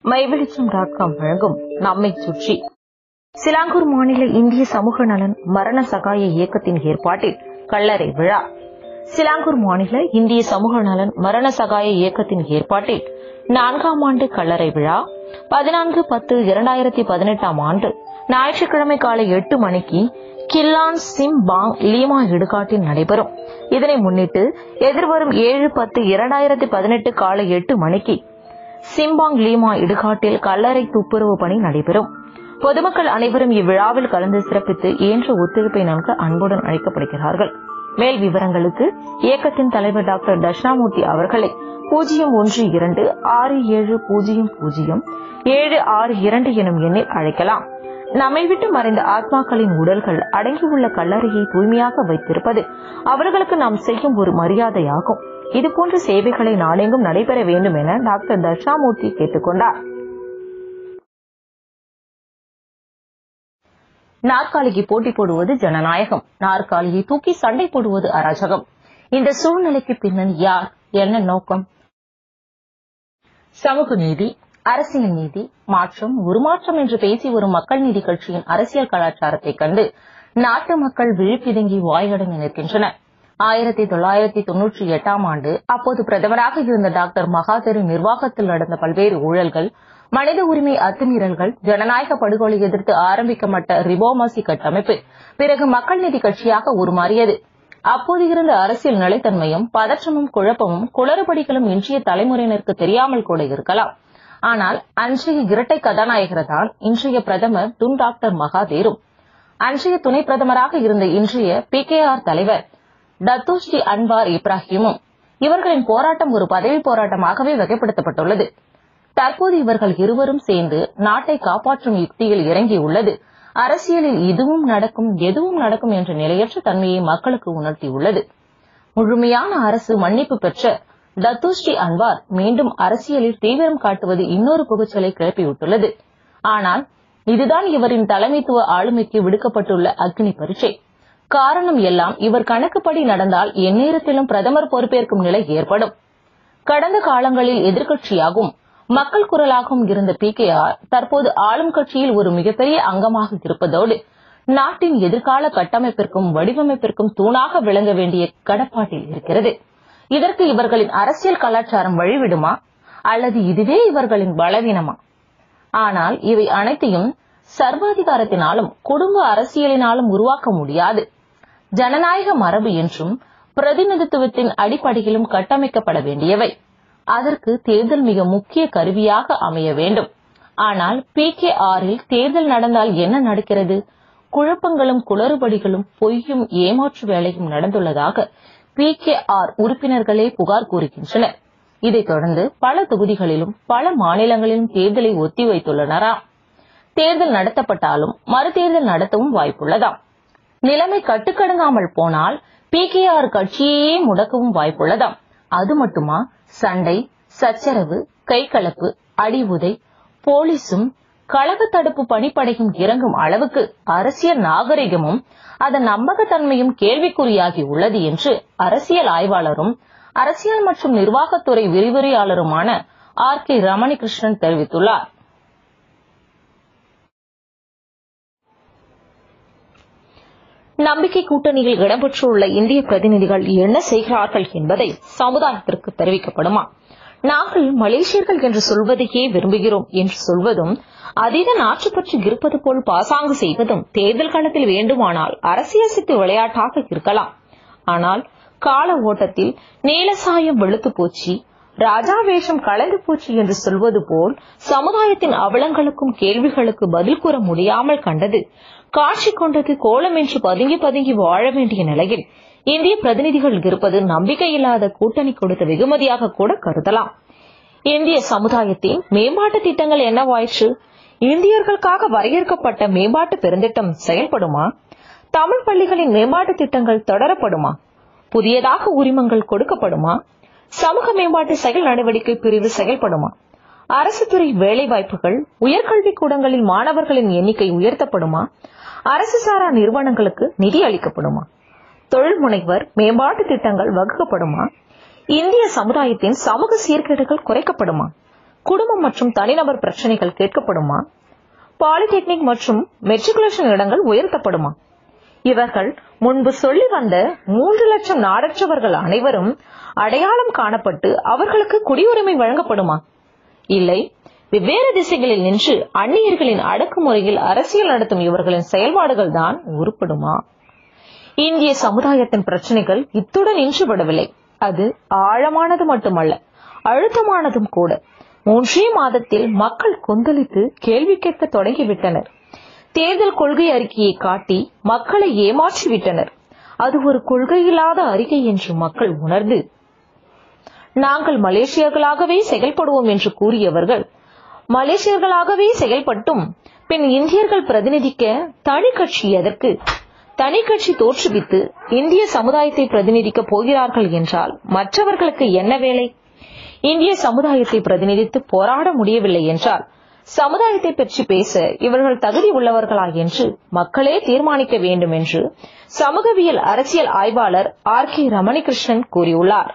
மைவெளிச்சம் dot com வழங்கும் நம்மை சுற்றி சிலாங்கூர் மாநில இந்திய சமூக நலன் மரண சகாய இயக்கத்தின் ஏற்பாட்டில் கல்லறை விழா சிலாங்கூர் மாநில இந்திய சமூக நலன் மரண சகாய இயக்கத்தின் ஏற்பாட்டில் நான்காம் ஆண்டு கல்லறை விழா பதினான்கு பத்து இரண்டாயிரத்தி பதினெட்டாம் ஆண்டு ஞாயிற்றுக்கிழமை காலை எட்டு மணிக்கு கில்லான் சிம் பாங் லீமா இடுகாட்டில் நடைபெறும் இதனை முன்னிட்டு எதிர்வரும் ஏழு பத்து இரண்டாயிரத்தி பதினெட்டு காலை எட்டு மணிக்கு சிம்பாங் லீமா இடுகாட்டில் கல்லறை துப்புரவு பணி நடைபெறும் பொதுமக்கள் அனைவரும் இவ்விழாவில் கலந்து சிறப்பித்து இயன்ற ஒத்துழைப்பை நல்க அன்புடன் அழைக்கப்படுகிறார்கள் மேல் விவரங்களுக்கு இயக்கத்தின் தலைவர் டாக்டர் தட்சிணாமூர்த்தி அவர்களை பூஜ்ஜியம் ஒன்று இரண்டு ஆறு ஏழு பூஜ்ஜியம் பூஜ்ஜியம் ஏழு ஆறு இரண்டு எனும் எண்ணில் அழைக்கலாம் நம்மை விட்டு மறைந்த ஆத்மாக்களின் உடல்கள் அடங்கியுள்ள கல்லறையை தூய்மையாக வைத்திருப்பது அவர்களுக்கு நாம் செய்யும் ஒரு மரியாதையாகும் இதுபோன்ற சேவைகளை நாடெங்கும் நடைபெற வேண்டும் என டாக்டர் தட்சாமூர்த்தி கேட்டுக்கொண்டார் நாற்காலிக்கு போட்டி போடுவது ஜனநாயகம் நாற்காலியை தூக்கி சண்டை போடுவது அராஜகம் இந்த சூழ்நிலைக்கு பின்னணி யார் என்ன நோக்கம் சமூக நீதி அரசியல் நீதி மாற்றம் உருமாற்றம் என்று பேசி வரும் மக்கள் நீதி கட்சியின் அரசியல் கலாச்சாரத்தை கண்டு நாட்டு மக்கள் விழிப்பிதுங்கி வாயடங்கி நிற்கின்றனர் ஆயிரத்தி தொள்ளாயிரத்தி தொன்னூற்றி எட்டாம் ஆண்டு அப்போது பிரதமராக இருந்த டாக்டர் மகாதேரு நிர்வாகத்தில் நடந்த பல்வேறு ஊழல்கள் மனித உரிமை அத்துமீறல்கள் ஜனநாயக படுகொலை எதிர்த்து ஆரம்பிக்கப்பட்ட ரிபோமாசி கட்டமைப்பு பிறகு மக்கள் நீதி கட்சியாக உருமாறியது அப்போது இருந்த அரசியல் நிலைத்தன்மையும் பதற்றமும் குழப்பமும் குளறுபடிகளும் இன்றைய தலைமுறையினருக்கு தெரியாமல் கூட இருக்கலாம் ஆனால் அன்றைய இரட்டை கதாநாயகர் தான் இன்றைய பிரதமர் துன் டாக்டர் மகாதேரும் அன்றைய துணை பிரதமராக இருந்த இன்றைய பி கே ஆர் தலைவர் டத்தோஸ்ரீ அன்வார் இப்ராஹிமும் இவர்களின் போராட்டம் ஒரு பதவி போராட்டமாகவே வகைப்படுத்தப்பட்டுள்ளது தற்போது இவர்கள் இருவரும் சேர்ந்து நாட்டை காப்பாற்றும் யுக்தியில் இறங்கியுள்ளது அரசியலில் இதுவும் நடக்கும் எதுவும் நடக்கும் என்ற நிலையற்ற தன்மையை மக்களுக்கு உணர்த்தியுள்ளது முழுமையான அரசு மன்னிப்பு பெற்ற தத்துஸ்ரீ அன்வார் மீண்டும் அரசியலில் தீவிரம் காட்டுவது இன்னொரு புகச்சலை கிளப்பிவிட்டுள்ளது ஆனால் இதுதான் இவரின் தலைமைத்துவ ஆளுமைக்கு விடுக்கப்பட்டுள்ள அக்னி பரீட்சை காரணம் எல்லாம் இவர் கணக்குப்படி நடந்தால் எந்நேரத்திலும் பிரதமர் பொறுப்பேற்கும் நிலை ஏற்படும் கடந்த காலங்களில் எதிர்க்கட்சியாகவும் மக்கள் குரலாகவும் இருந்த பி கே ஆர் தற்போது ஆளும் கட்சியில் ஒரு மிகப்பெரிய அங்கமாக இருப்பதோடு நாட்டின் எதிர்கால கட்டமைப்பிற்கும் வடிவமைப்பிற்கும் தூணாக விளங்க வேண்டிய கடப்பாட்டில் இருக்கிறது இதற்கு இவர்களின் அரசியல் கலாச்சாரம் வழிவிடுமா அல்லது இதுவே இவர்களின் பலவீனமா ஆனால் இவை அனைத்தையும் சர்வாதிகாரத்தினாலும் குடும்ப அரசியலினாலும் உருவாக்க முடியாது ஜனநாயக மரபு என்றும் பிரதிநிதித்துவத்தின் அடிப்படையிலும் கட்டமைக்கப்பட வேண்டியவை அதற்கு தேர்தல் மிக முக்கிய கருவியாக அமைய வேண்டும் ஆனால் பி கே ஆரில் தேர்தல் நடந்தால் என்ன நடக்கிறது குழப்பங்களும் குளறுபடிகளும் பொய்யும் ஏமாற்று வேலையும் நடந்துள்ளதாக பி கே ஆர் உறுப்பினர்களே புகார் கூறுகின்றனர் இதைத் தொடர்ந்து பல தொகுதிகளிலும் பல மாநிலங்களிலும் தேர்தலை ஒத்திவைத்துள்ளனராம் தேர்தல் நடத்தப்பட்டாலும் மறுதேர்தல் நடத்தவும் வாய்ப்புள்ளதாம் நிலைமை கட்டுக்கடங்காமல் போனால் பி கே ஆர் கட்சியையே முடக்கவும் வாய்ப்புள்ளதாம் அது மட்டுமா சண்டை சச்சரவு கைகலப்பு அடிவுதை போலீசும் கழக தடுப்பு பணிப்படையும் இறங்கும் அளவுக்கு அரசியல் நாகரிகமும் அதன் நம்பகத்தன்மையும் கேள்விக்குறியாகி உள்ளது என்று அரசியல் ஆய்வாளரும் அரசியல் மற்றும் நிர்வாகத்துறை விரிவுரையாளருமான ஆர் கே ரமணிகிருஷ்ணன் தெரிவித்துள்ளார் நம்பிக்கை கூட்டணியில் இடம்பெற்றுள்ள இந்திய பிரதிநிதிகள் என்ன செய்கிறார்கள் என்பதை சமுதாயத்திற்கு தெரிவிக்கப்படுமா நாங்கள் மலேசியர்கள் என்று சொல்வதையே விரும்புகிறோம் என்று சொல்வதும் அதீத நாற்றுப்பற்று இருப்பது போல் பாசாங்கு செய்வதும் தேர்தல் களத்தில் வேண்டுமானால் அரசியல் சித்து விளையாட்டாக இருக்கலாம் ஆனால் கால ஓட்டத்தில் நீலசாயம் வெளுத்து போச்சு ராஜா வேஷம் கலந்து போச்சு என்று சொல்வது போல் சமுதாயத்தின் அவலங்களுக்கும் கேள்விகளுக்கு பதில் கூற முடியாமல் கண்டது காட்சி கொண்டது கோலம் என்று பதுங்கி பதுங்கி வாழ வேண்டிய நிலையில் இந்திய பிரதிநிதிகள் இருப்பது நம்பிக்கையில்லாத கூட்டணி கொடுத்த வெகுமதியாக கூட கருதலாம் இந்திய சமுதாயத்தின் மேம்பாட்டு திட்டங்கள் என்னவாயிற்று இந்தியர்களுக்காக வரையறுக்கப்பட்ட மேம்பாட்டு பெருந்திட்டம் செயல்படுமா தமிழ் பள்ளிகளின் மேம்பாட்டு திட்டங்கள் தொடரப்படுமா புதியதாக உரிமங்கள் கொடுக்கப்படுமா சமூக மேம்பாட்டு செயல் நடவடிக்கை பிரிவு செயல்படுமா அரசு துறை வேலைவாய்ப்புகள் உயர்கல்வி கூடங்களில் மாணவர்களின் எண்ணிக்கை உயர்த்தப்படுமா அரசு சாரா நிறுவனங்களுக்கு நிதி அளிக்கப்படுமா தொழில் முனைவர் மேம்பாட்டு திட்டங்கள் வகுக்கப்படுமா இந்திய சமுதாயத்தின் சமூக சீர்கேடுகள் குறைக்கப்படுமா குடும்பம் மற்றும் தனிநபர் பிரச்சனைகள் கேட்கப்படுமா பாலிடெக்னிக் மற்றும் மெட்ரிகுலேஷன் இடங்கள் உயர்த்தப்படுமா இவர்கள் முன்பு சொல்லி வந்த மூன்று லட்சம் நாடற்றவர்கள் அனைவரும் அடையாளம் காணப்பட்டு அவர்களுக்கு குடியுரிமை வழங்கப்படுமா இல்லை வெவ்வேறு திசைகளில் நின்று அந்நியர்களின் அடக்குமுறையில் அரசியல் நடத்தும் இவர்களின் செயல்பாடுகள் தான் உருப்படுமா இந்திய சமுதாயத்தின் பிரச்சனைகள் இத்துடன் நின்றுவிடவில்லை அது ஆழமானது மட்டுமல்ல அழுத்தமானதும் கூட மூன்றே மாதத்தில் மக்கள் கொந்தளித்து கேள்வி கேட்க தொடங்கிவிட்டனர் தேர்தல் கொள்கை அறிக்கையை காட்டி மக்களை ஏமாற்றி விட்டனர் அது ஒரு கொள்கையில்லாத அறிக்கை என்று மக்கள் உணர்ந்து நாங்கள் மலேசியர்களாகவே செயல்படுவோம் என்று கூறியவர்கள் மலேசியர்களாகவே செயல்பட்டும் பின் இந்தியர்கள் பிரதிநிதிக்க தனி கட்சி எதற்கு தனி கட்சி தோற்றுவித்து இந்திய சமுதாயத்தை பிரதிநிதிக்க போகிறார்கள் என்றால் மற்றவர்களுக்கு என்ன வேலை இந்திய சமுதாயத்தை பிரதிநிதித்து போராட முடியவில்லை என்றால் சமுதாயத்தை பற்றி பேச இவர்கள் தகுதி உள்ளவர்களா என்று மக்களே தீர்மானிக்க வேண்டும் என்று சமூகவியல் அரசியல் ஆய்வாளர் ஆர் கே ரமணிகிருஷ்ணன் கூறியுள்ளார்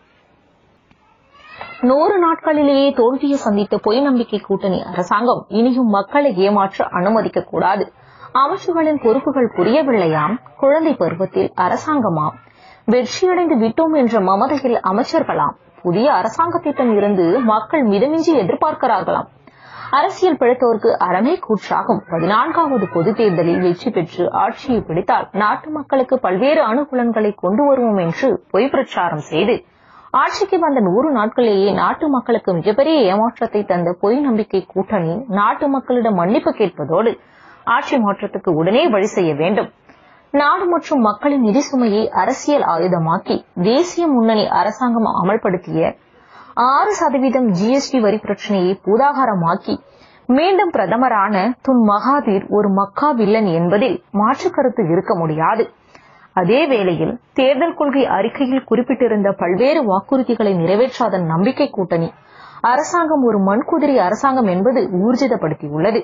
நூறு நாட்களிலேயே தோல்வியை சந்தித்த பொய் நம்பிக்கை கூட்டணி அரசாங்கம் இனியும் மக்களை ஏமாற்ற அனுமதிக்க கூடாது அமைச்சர்களின் பொறுப்புகள் புரியவில்லையாம் குழந்தை பருவத்தில் அரசாங்கமாம் வெற்றியடைந்து விட்டோம் என்ற மமதையில் அமைச்சர்களாம் புதிய அரசாங்கத்திடம் இருந்து மக்கள் மிதமின்றி எதிர்பார்க்கிறார்களாம் அரசியல் பிழைத்தோருக்கு அறமே கூற்றாகும் பதினான்காவது பொதுத் தேர்தலில் வெற்றி பெற்று ஆட்சியை பிடித்தால் நாட்டு மக்களுக்கு பல்வேறு அனுகூலங்களை கொண்டு வருவோம் என்று பொய் பிரச்சாரம் செய்து ஆட்சிக்கு வந்த நூறு நாட்களிலேயே நாட்டு மக்களுக்கு மிகப்பெரிய ஏமாற்றத்தை தந்த பொய் நம்பிக்கை கூட்டணி நாட்டு மக்களிடம் மன்னிப்பு கேட்பதோடு ஆட்சி மாற்றத்துக்கு உடனே வழி செய்ய வேண்டும் நாடு மற்றும் மக்களின் நிதி சுமையை அரசியல் ஆயுதமாக்கி தேசிய முன்னணி அரசாங்கம் அமல்படுத்திய ஆறு சதவீதம் ஜிஎஸ்டி வரி பிரச்சனையை பூதாகாரமாக்கி மீண்டும் பிரதமரான துன் மகாதீர் ஒரு மக்கா வில்லன் என்பதில் மாற்று கருத்து இருக்க முடியாது அதே வேளையில் தேர்தல் கொள்கை அறிக்கையில் குறிப்பிட்டிருந்த பல்வேறு வாக்குறுதிகளை நிறைவேற்றாத நம்பிக்கை கூட்டணி அரசாங்கம் ஒரு மண்குதிரை அரசாங்கம் என்பது ஊர்ஜிதப்படுத்தியுள்ளது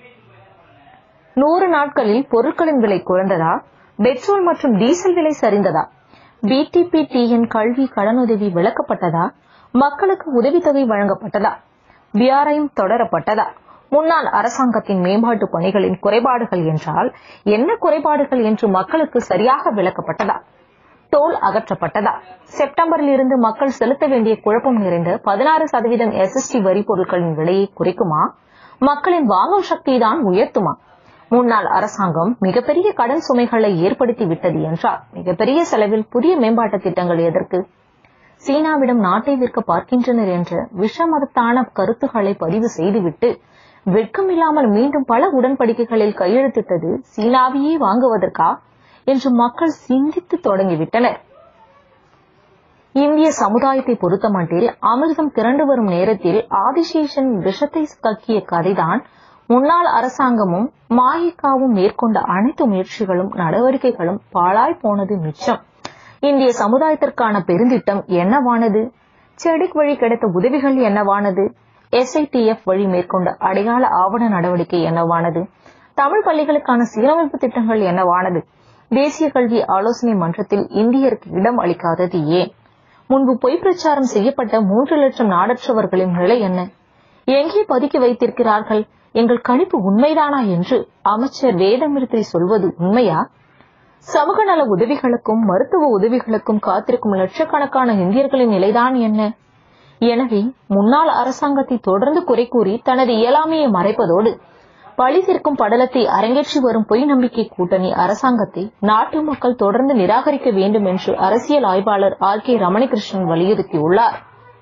நூறு நாட்களில் பொருட்களின் விலை குறைந்ததா பெட்ரோல் மற்றும் டீசல் விலை சரிந்ததா பிடிபி டிஎன் கல்வி கடனுதவி விலக்கப்பட்டதா மக்களுக்கு உதவித்தொகை வழங்கப்பட்டதா பிஆர்ஐயும் தொடரப்பட்டதா முன்னாள் அரசாங்கத்தின் மேம்பாட்டு பணிகளின் குறைபாடுகள் என்றால் என்ன குறைபாடுகள் என்று மக்களுக்கு சரியாக விளக்கப்பட்டதா டோல் அகற்றப்பட்டதா செப்டம்பரில் இருந்து மக்கள் செலுத்த வேண்டிய குழப்பம் நிறைந்த பதினாறு சதவீதம் எஸ்எஸ்டி வரி பொருட்களின் விலையை குறைக்குமா மக்களின் வாங்கும் சக்திதான் உயர்த்துமா முன்னாள் அரசாங்கம் மிகப்பெரிய கடன் சுமைகளை ஏற்படுத்தி விட்டது என்றால் மிகப்பெரிய செலவில் புதிய மேம்பாட்டு திட்டங்கள் எதற்கு சீனாவிடம் நாட்டை விற்க பார்க்கின்றனர் என்ற விஷமதத்தான கருத்துக்களை பதிவு செய்துவிட்டு வெட்கமில்லாமல் மீண்டும் பல உடன்படிக்கைகளில் கையெழுத்திட்டது சீனாவையே வாங்குவதற்கா என்று மக்கள் சிந்தித்து தொடங்கிவிட்டனர் இந்திய சமுதாயத்தை பொறுத்தமட்டில் அமிர்தம் திரண்டு வரும் நேரத்தில் ஆதிசேஷன் விஷத்தை கக்கிய கதைதான் முன்னாள் அரசாங்கமும் மாயிக்காவும் மேற்கொண்ட அனைத்து முயற்சிகளும் நடவடிக்கைகளும் பாழாய் போனது மிச்சம் இந்திய சமுதாயத்திற்கான பெருந்திட்டம் என்னவானது செடிக் வழி கிடைத்த உதவிகள் என்னவானது எஸ்ஐடிஎஃப் வழி மேற்கொண்ட அடையாள ஆவண நடவடிக்கை என்னவானது தமிழ் பள்ளிகளுக்கான சீரமைப்பு திட்டங்கள் என்னவானது தேசிய கல்வி ஆலோசனை மன்றத்தில் இந்தியருக்கு இடம் அளிக்காதது ஏன் முன்பு பொய் பிரச்சாரம் செய்யப்பட்ட மூன்று லட்சம் நாடற்றவர்களின் நிலை என்ன எங்கே பதுக்கி வைத்திருக்கிறார்கள் எங்கள் கணிப்பு உண்மைதானா என்று அமைச்சர் வேதமிருத்தி சொல்வது உண்மையா சமூக நல உதவிகளுக்கும் மருத்துவ உதவிகளுக்கும் காத்திருக்கும் லட்சக்கணக்கான இந்தியர்களின் நிலைதான் என்ன எனவே முன்னாள் அரசாங்கத்தை தொடர்ந்து குறை கூறி தனது இயலாமையை மறைப்பதோடு பழி தீர்க்கும் படலத்தை அரங்கேற்றி வரும் பொய் நம்பிக்கை கூட்டணி அரசாங்கத்தை நாட்டு மக்கள் தொடர்ந்து நிராகரிக்க வேண்டும் என்று அரசியல் ஆய்வாளர் ஆர் கே ரமணிகிருஷ்ணன் வலியுறுத்தியுள்ளார்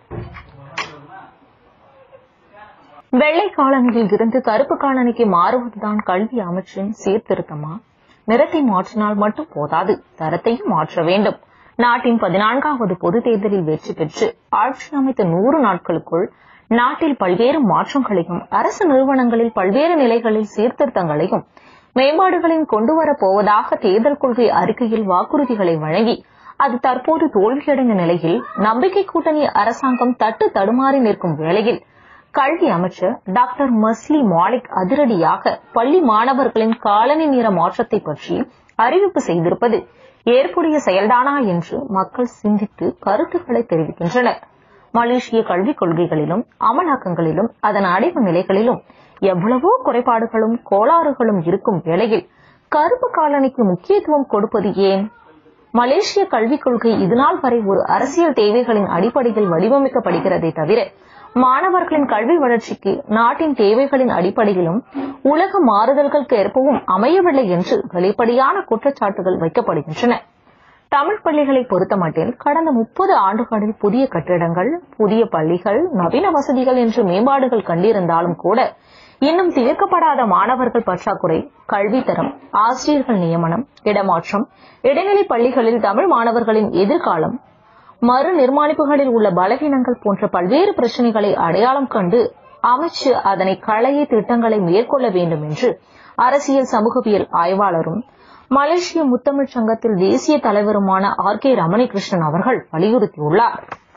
வெள்ளை காலனியில் இருந்து கருப்பு காலனிக்கு மாறுவதுதான் கல்வி அமைச்சின் சீர்திருத்தமா நிறத்தை மாற்றினால் மட்டும் போதாது தரத்தையும் மாற்ற வேண்டும் நாட்டின் பதினான்காவது பொது தேர்தலில் வெற்றி பெற்று ஆட்சி அமைத்த நூறு நாட்களுக்குள் நாட்டில் பல்வேறு மாற்றங்களையும் அரசு நிறுவனங்களில் பல்வேறு நிலைகளில் சீர்திருத்தங்களையும் மேம்பாடுகளையும் கொண்டு வரப் போவதாக தேர்தல் கொள்கை அறிக்கையில் வாக்குறுதிகளை வழங்கி அது தற்போது தோல்வியடைந்த நிலையில் நம்பிக்கை கூட்டணி அரசாங்கம் தட்டு தடுமாறி நிற்கும் வேளையில் கல்வி அமைச்சர் டாக்டர் மஸ்லி மாலிக் அதிரடியாக பள்ளி மாணவர்களின் காலனி நிற மாற்றத்தை பற்றி அறிவிப்பு செய்திருப்பது ஏற்புடைய செயல்தானா என்று மக்கள் சிந்தித்து கருத்துக்களை தெரிவிக்கின்றனர் மலேசிய கல்விக் கொள்கைகளிலும் அமலாக்கங்களிலும் அதன் அடைவு நிலைகளிலும் எவ்வளவோ குறைபாடுகளும் கோளாறுகளும் இருக்கும் வேளையில் கருப்பு காலனிக்கு முக்கியத்துவம் கொடுப்பது ஏன் மலேசிய கல்விக் கொள்கை இதுநாள் வரை ஒரு அரசியல் தேவைகளின் அடிப்படையில் வடிவமைக்கப்படுகிறதே தவிர மாணவர்களின் கல்வி வளர்ச்சிக்கு நாட்டின் தேவைகளின் அடிப்படையிலும் உலக மாறுதல்களுக்கு ஏற்பவும் அமையவில்லை என்று வெளிப்படையான குற்றச்சாட்டுகள் வைக்கப்படுகின்றன தமிழ் பள்ளிகளை பொறுத்தமட்டில் கடந்த முப்பது ஆண்டுகளில் புதிய கட்டிடங்கள் புதிய பள்ளிகள் நவீன வசதிகள் என்று மேம்பாடுகள் கண்டிருந்தாலும் கூட இன்னும் தீர்க்கப்படாத மாணவர்கள் பற்றாக்குறை கல்வித்தரம் ஆசிரியர்கள் நியமனம் இடமாற்றம் இடைநிலை பள்ளிகளில் தமிழ் மாணவர்களின் எதிர்காலம் மறு நிர்மாணிப்புகளில் உள்ள பலவீனங்கள் போன்ற பல்வேறு பிரச்சனைகளை அடையாளம் கண்டு அமைச்சு அதனை களைய திட்டங்களை மேற்கொள்ள வேண்டும் என்று அரசியல் சமூகவியல் ஆய்வாளரும் மலேசிய முத்தமிழ் சங்கத்தில் தேசிய தலைவருமான ஆர் கே ரமணிகிருஷ்ணன் அவர்கள் வலியுறுத்தியுள்ளார்